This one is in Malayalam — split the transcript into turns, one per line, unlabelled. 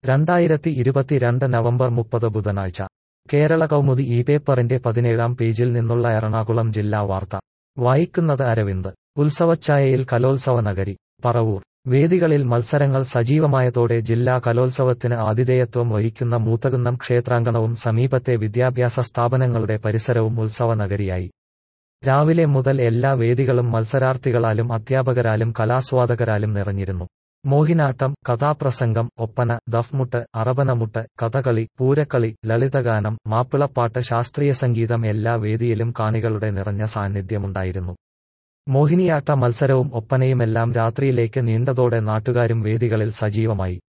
രണ്ടായിരത്തി ഇരുപത്തിരണ്ട് നവംബർ മുപ്പത് ബുധനാഴ്ച കേരള കൗമുദി ഈ പേപ്പറിന്റെ പതിനേഴാം പേജിൽ നിന്നുള്ള എറണാകുളം ജില്ലാ വാർത്ത വായിക്കുന്നത് അരവിന്ദ് ഉത്സവച്ചായയിൽ കലോത്സവ നഗരി പറവൂർ വേദികളിൽ മത്സരങ്ങൾ സജീവമായതോടെ ജില്ലാ കലോത്സവത്തിന് ആതിഥേയത്വം വഹിക്കുന്ന മൂത്തകുന്നം ക്ഷേത്രാങ്കണവും സമീപത്തെ വിദ്യാഭ്യാസ സ്ഥാപനങ്ങളുടെ പരിസരവും ഉത്സവ നഗരിയായി രാവിലെ മുതൽ എല്ലാ വേദികളും മത്സരാർത്ഥികളാലും അധ്യാപകരാലും കലാസ്വാദകരാലും നിറഞ്ഞിരുന്നു മോഹിനാട്ടം കഥാപ്രസംഗം ഒപ്പന ദഫ്മുട്ട് അറബനമുട്ട് കഥകളി പൂരക്കളി ലളിതഗാനം മാപ്പിളപ്പാട്ട് ശാസ്ത്രീയ സംഗീതം എല്ലാ വേദിയിലും കാണികളുടെ നിറഞ്ഞ സാന്നിധ്യമുണ്ടായിരുന്നു മോഹിനിയാട്ട മത്സരവും ഒപ്പനയുമെല്ലാം രാത്രിയിലേക്ക് നീണ്ടതോടെ നാട്ടുകാരും വേദികളിൽ സജീവമായി